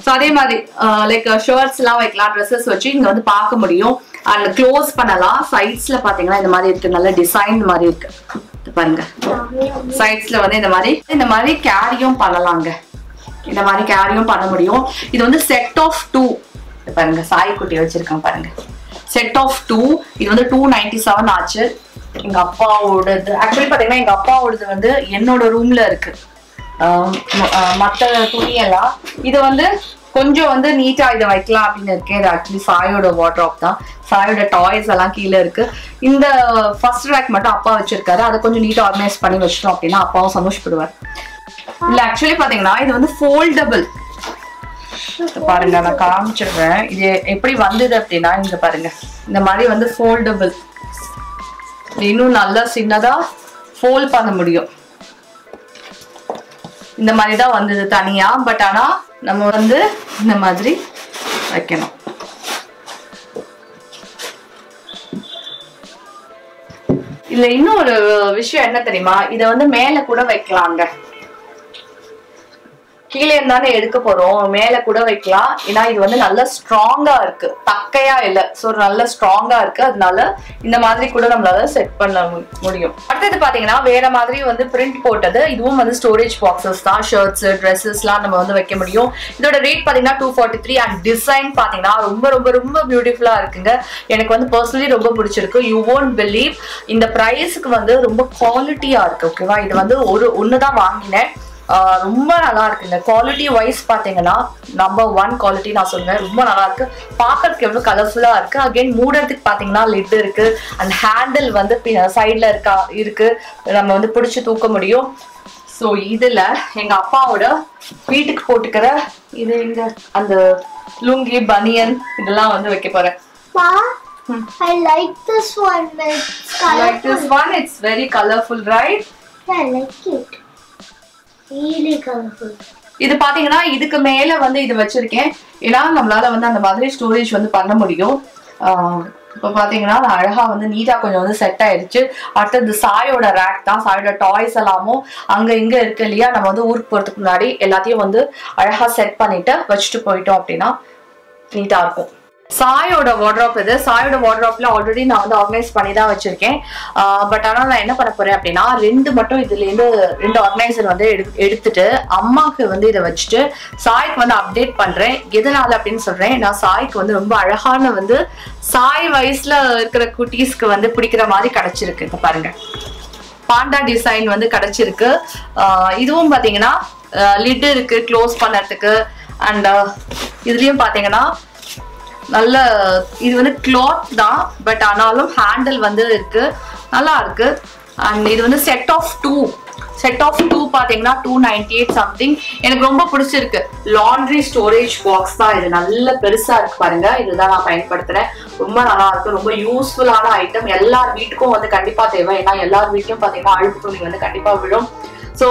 So அதே மாதிரி like shirts எல்லாம் வைக்கலாம் ட்ரெஸ்ஸஸ் வச்சு இங்க வந்து பார்க்க முடியும் அண்ட் க்ளோஸ் பண்ணலாம் சைட்ஸ்ல பாத்தீங்கன்னா இந்த மாதிரி இருக்கு நல்ல டிசைன் மாதிரி இருக்கு இது பாருங்க சைட்ஸ்ல வந்து இந்த மாதிரி இந்த மாதிரி கேரியும் பண்ணலாங்க இந்த மாதிரி கேரியும் பண்ண முடியும் இது வந்து செட் ஆஃப் டூ பாருங்க சாய் குட்டி வச்சிருக்கேன் பாருங்க செட் ஆஃப் டூ இது வந்து டூ நைன்டி செவன் ஆச்சு எங்க அப்பாவோடது ஆக்சுவலி பாத்தீங்கன்னா எங்க அப்பாவோடது வந்து என்னோட ரூம்ல இருக்கு ஆஹ் ம- ஆஹ் மத்த துணியெல்லாம் இது வந்து கொஞ்சம் வந்து நீட்டா இதை வைக்கலாம் அப்படின்னு இருக்கேன் இது ஆக்சுவலி சாயோட வாட்ராப் தான் சாயோட டாய்ஸ் எல்லாம் கீழே இருக்கு இந்த ஃபர்ஸ்ட் ரேக் மட்டும் அப்பா வச்சிருக்காரு அதை கொஞ்சம் நீட்டா ஆர்கனைஸ் பண்ணி வச்சிட்டோம் அப்படின்னா அப்பாவும் சந்தோஷப்படுவார் இல்ல ஆக்சுவலி பாத்தீங்கன்னா இது வந்து ஃபோல்டபிள் பாருங்க நான் காமிச்சிடுறேன் இது எப்படி வந்தது அப்படின்னா இங்க பாருங்க இந்த மாதிரி வந்து ஃபோல்டபிள் இன்னும் நல்லா சின்னதா ஃபோல்ட் பண்ண முடியும் இந்த மாதிரி தான் வந்தது தனியா பட் ஆனா நம்ம வந்து இந்த மாதிரி வைக்கணும் இதுல இன்னும் ஒரு விஷயம் என்ன தெரியுமா இத வந்து மேல கூட வைக்கலாங்க கீழே இருந்தானே எடுக்க போறோம் மேல கூட வைக்கலாம் ஏன்னா இது வந்து நல்ல ஸ்ட்ராங்கா இருக்கு தக்கையா இல்ல சோ நல்ல ஸ்ட்ராங்கா இருக்கு அதனால இந்த மாதிரி கூட நம்மளால செட் பண்ண மு- முடியும் அடுத்தது பாத்தீங்கன்னா வேற மாதிரி வந்து பிரிண்ட் போட்டது இதுவும் வந்து ஸ்டோரேஜ் பாக்ஸஸ் தான் ஷர்ட்ஸ் ட்ரெஸ்ஸஸ்லாம் நம்ம வந்து வைக்க முடியும் இதோட ரேட் பாத்தீங்கன்னா two forty three and design பாத்தீங்கன்னா ரொம்ப ரொம்ப ரொம்ப பியூட்டிஃபுல்லா இருக்குங்க எனக்கு வந்து பர்சனலி ரொம்ப பிடிச்சிருக்கு யூ won't பிலீவ் இந்த ப்ரைஸுக்கு வந்து ரொம்ப குவாலிட்டியா இருக்கு ஓகேவா இது வந்து ஒரு ஒன்று தான் வாங்கினேன் ஆஹ் ரொம்ப நல்லா இருக்குங்க குவாலிட்டி வைஸ் பாத்தீங்கன்னா நம்பர் ஒன் குவாலிட்டி நான் சொல்லுவேன் ரொம்ப நல்லா இருக்கு பார்க்கறதுக்கு எவ்வளவு கலர்ஃபுல்லா இருக்கு அகைன் மூடுறதுக்கு பாத்தீங்கன்னா லிட் இருக்கு அண்ட் ஹேண்டில் வந்து சைட்ல இருக்கா இருக்கு நம்ம வந்து பிடிச்சு தூக்க முடியும் ஸோ இதுல எங்க அப்பாவோட வீட்டுக்கு போட்டுக்கிற இது இங்க அந்த லுங்கி பனியன் இதெல்லாம் வந்து வைக்க போறேன் Ma, I like this one. It's like colorful. This one it's very colourful right Yeah, I like it. Really colorful. இது பாத்தீங்கன்னா இதுக்கு மேல வந்து இது வச்சிருக்கேன் ஏன்னா நம்மளால வந்து அந்த மாதிரி ஸ்டோரேஜ் வந்து பண்ண முடியும் ஆஹ் இப்போ பாத்தீங்கன்னா நான் அழகா வந்து நீட்டா கொஞ்சம் வந்து செட் ஆயிடுச்சு அடுத்தது சாயோட ரேக் தான் சாயோட டாய்ஸ் எல்லாமும் அங்க இங்க இருக்கு இல்லையா நம்ம வந்து ஊருக்கு போறதுக்கு முன்னாடி எல்லாத்தையும் வந்து அழகா செட் பண்ணிட்டு வச்சுட்டு போயிட்டோம் அப்படின்னா நீட்டா இருக்கும் சாயோட வார்ட்ராப் இது சாயோட வார்ட்ராப்ல ஆல்ரெடி நான் வந்து ஆர்கனைஸ் பண்ணி தான் வச்சிருக்கேன் பட் ஆனால் நான் என்ன பண்ண போறேன் அப்படின்னா ரெண்டு மட்டும் இதுல இருந்து ரெண்டு ஆர்கனைசர் வந்து எடு எடுத்துட்டு அம்மாக்கு வந்து இதை வச்சுட்டு சாய்க்கு வந்து அப்டேட் பண்றேன் எதனால அப்படின்னு சொல்றேன் நான் சாய்க்கு வந்து ரொம்ப அழகான வந்து சாய் வயசுல இருக்கிற குட்டீஸ்க்கு வந்து பிடிக்கிற மாதிரி கிடைச்சிருக்கு இங்க பாருங்க பாண்டா டிசைன் வந்து கிடைச்சிருக்கு ஆஹ் இதுவும் பாத்தீங்கன்னா லிட் இருக்கு க்ளோஸ் பண்ணறதுக்கு அண்ட் இதுலயும் பாத்தீங்கன்னா நல்ல இது வந்து கிளாத் தான் பட் ஆனாலும் ஹேண்டில் வந்து இருக்கு நல்லா இருக்கு அண்ட் இது வந்து set of two set of two பாத்தீங்கன்னா டூ நைன்டி எயிட் சம்திங் எனக்கு ரொம்ப பிடிச்சிருக்கு லாண்ட்ரி ஸ்டோரேஜ் பாக்ஸ் தான் இது நல்ல பெருசா இருக்கு பாருங்க இதுதான் நான் பயன்படுத்துறேன் ரொம்ப நல்லா இருக்கு ரொம்ப யூஸ்ஃபுல்லான ஐட்டம் எல்லார் வீட்டுக்கும் வந்து கண்டிப்பா தேவை ஏன்னா எல்லார் வீட்லயும் பாத்தீங்கன்னா அழுக்கு துணி வந்து கண்டிப்பா விழும் ஸோ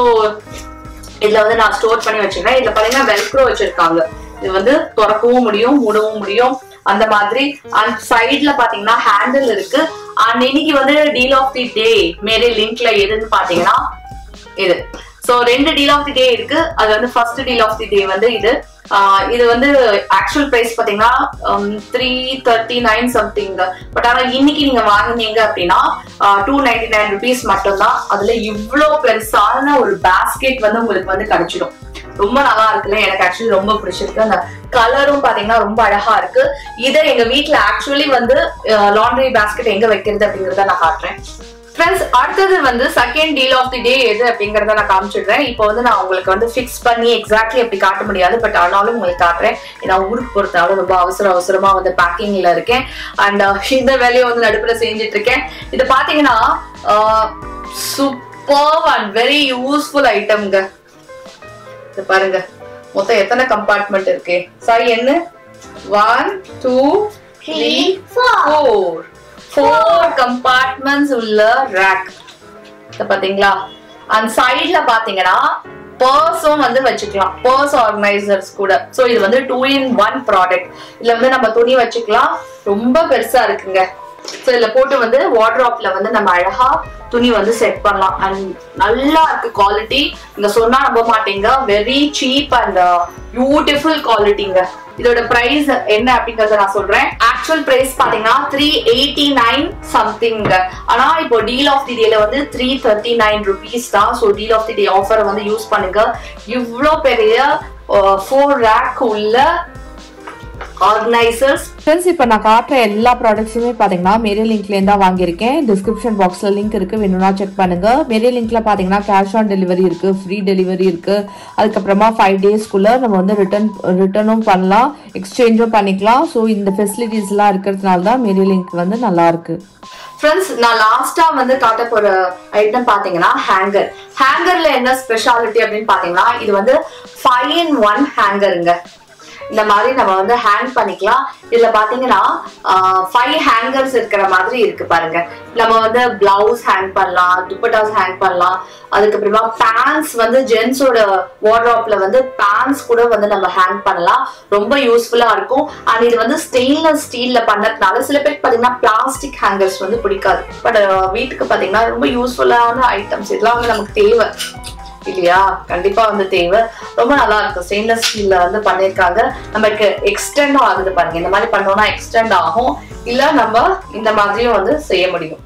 இதுல வந்து நான் ஸ்டோர் பண்ணி வச்சிருக்கேன் இதுல பாத்தீங்கன்னா வெல்க்ரோ வச்சிருக்காங்க இது வந்து திறக்கவும் முடியும் மூடவும் முடியும் அந்த மாதிரி அண்ட் சைட்ல பாத்தீங்கன்னா ஹேண்டில் இருக்கு அண்ட் இன்னைக்கு வந்து டீல் ஆஃப் தி டே மேரே லிங்க்ல எதுன்னு பாத்தீங்கன்னா இது சோ ரெண்டு டீல் ஆஃப் தி டே இருக்கு அது வந்து first deal of the day வந்து இது ஆஹ் இது வந்து ஆக்சுவல் பிரைஸ் பாத்தீங்கன்னா three thirty nine something but ஆனா இன்னைக்கு நீங்க வாங்குனீங்க அப்படின்னா டூ நைன்டி நைன் ருபீஸ் மட்டும்தான் அதுல இவ்ளோ பெருசான ஒரு பேஸ்கெட் வந்து உங்களுக்கு வந்து கிடைச்சிடும் ரொம்ப நல்லா இருக்குல்ல எனக்கு ஆக்சுவலி ரொம்ப பிடிச்சிருக்கு அந்த கலரும் பாத்தீங்கன்னா ரொம்ப அழகா இருக்கு இதை எங்க வீட்ல ஆக்சுவலி வந்து லாண்ட்ரி பேஸ்கெட் எங்க வைக்கிறது அப்படிங்கறத நான் காட்டுறேன் ஃப்ரெண்ட்ஸ் அடுத்தது வந்து second deal of the day எது அப்படிங்கறத நான் காமிச்சிடுறேன் இப்போ வந்து நான் உங்களுக்கு வந்து ஃபிக்ஸ் பண்ணி எக்ஸாக்ட்லி அப்படி காட்ட முடியாது பட் ஆனாலும் உங்களுக்கு காட்டுறேன் நான் ஊருக்கு போறதுனால ரொம்ப அவசர அவசரமா வந்து பேக்கிங்ல இருக்கேன் அண்ட் இந்த வேலையை வந்து நடுப்புற செஞ்சுட்டு இருக்கேன் இது பாத்தீங்கன்னா சூப்பர் அண்ட் வெரி யூஸ்ஃபுல் ஐட்டம்ங்க இது பாருங்க மொத்தம் எத்தனை கம்பார்ட்மெண்ட் இருக்கு சாரி என்ன one two three Three, four. Four four compartments உள்ள ரேக் பாத்தீங்களா அந்த சைட்ல பாத்தீங்கன்னா பர்ஸும் வந்து வச்சுக்கலாம் பர்ஸ் ஆர்கனைசர்ஸ் கூட சோ இது வந்து டூ இன் ஒன் ப்ராடக்ட் இதுல வந்து நம்ம துணி வச்சுக்கலாம் ரொம்ப பெருசா இருக்குங்க ஸோ இதுல போட்டு வந்து வார்ட்ராப்ல வந்து நம்ம அழகா துணி வந்து செட் பண்ணலாம் அண்ட் நல்லா இருக்கு குவாலிட்டி நீங்க சொன்னா நம்ப மாட்டீங்க வெரி சீப் அண்ட் பியூட்டிஃபுல் குவாலிட்டிங்க இதோட பிரைஸ் என்ன அப்படிங்கறத நான் சொல்றேன் ஆக்சுவல் பிரைஸ் பாத்தீங்கன்னா த்ரீ எயிட்டி நைன் சம்திங் ஆனா இப்போ டீல் ஆஃப் தி டேல வந்து த்ரீ தேர்ட்டி நைன் ருபீஸ் தான் so deal of the day ஆஃபரை வந்து யூஸ் பண்ணுங்க இவ்வளோ பெரிய ஃபோர் ரேக் உள்ள ஆர்கனைசர்ஸ் ஃப்ரெண்ட்ஸ் இப்போ நான் காட்டுற எல்லா ப்ராடக்ட்ஸுமே பார்த்தீங்கன்னா மேரி லிங்க்லேருந்து தான் வாங்கியிருக்கேன் டிஸ்கிரிப்ஷன் பாக்ஸில் லிங்க் இருக்குது வேணும்னா செக் பண்ணுங்க மேரி லிங்க்ல பார்த்தீங்கன்னா கேஷ் ஆன் டெலிவரி இருக்குது ஃப்ரீ டெலிவரி இருக்குது அதுக்கப்புறமா ஃபைவ் டேஸ்க்குள்ளே நம்ம வந்து ரிட்டர்ன் ரிட்டர்னும் பண்ணலாம் எக்ஸ்சேஞ்சும் பண்ணிக்கலாம் ஸோ இந்த ஃபெசிலிட்டிஸ்லாம் இருக்கிறதுனால தான் மேரி லிங்க் வந்து நல்லா இருக்கு ஃப்ரெண்ட்ஸ் நான் லாஸ்டா வந்து காட்ட போற ஐட்டம் பாத்தீங்கன்னா ஹேங்கர் ஹேங்கர்ல என்ன ஸ்பெஷாலிட்டி அப்படின்னு பாத்தீங்கன்னா இது வந்து ஃபைவ் இன் ஒன் ஹேங்கருங்க இந்த மாதிரி நம்ம வந்து ஹேங் பண்ணிக்கலாம் இதுல பாத்தீங்கன்னா ஃபைவ் ஹேங்கர்ஸ் இருக்கிற மாதிரி இருக்கு பாருங்க நம்ம வந்து பிளவுஸ் ஹேங் பண்ணலாம் துப்பட்டாஸ் ஹேங் பண்ணலாம் அதுக்கப்புறமா பேண்ட்ஸ் வந்து ஜென்ஸோட வார்ட்ராப்ல வந்து பேண்ட்ஸ் கூட வந்து நம்ம ஹேங் பண்ணலாம் ரொம்ப யூஸ்ஃபுல்லா இருக்கும் அண்ட் இது வந்து ஸ்டெயின்லெஸ் ஸ்டீல்ல பண்ணதுனால சில பேருக்கு பாத்தீங்கன்னா பிளாஸ்டிக் ஹேங்கர்ஸ் வந்து பிடிக்காது பட் வீட்டுக்கு பாத்தீங்கன்னா ரொம்ப யூஸ்ஃபுல்லான ஐட்டம்ஸ் இதெல்லாம் வந்து நமக்கு தேவை இல்லையா கண்டிப்பா வந்து தேவை ரொம்ப நல்லா இருக்கும் ஸ்டெயின்லெஸ் ஸ்டீல்ல வந்து பண்ணிருக்காங்க நமக்கு எக்ஸ்டெண்ட் ஆகுது பாருங்க இந்த மாதிரி பண்ணோம்னா எக்ஸ்டெண்ட் ஆகும் இல்ல நம்ம இந்த மாதிரியும் வந்து செய்ய முடியும்